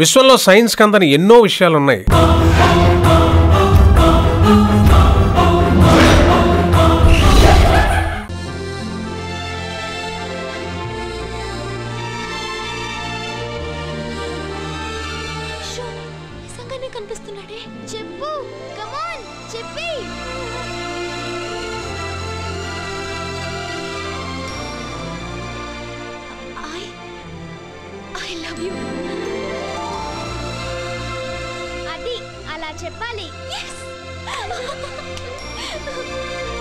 విశ్వంలో సైన్స్ కందని ఎన్నో విషయాలున్నాయి షో, నిజంగానే కనిపిస్తున్నాడే చెప్పు కమాన్ చెప్పి ఐ ఐ లవ్ యు అది అలా చెప్పాలి ఎస్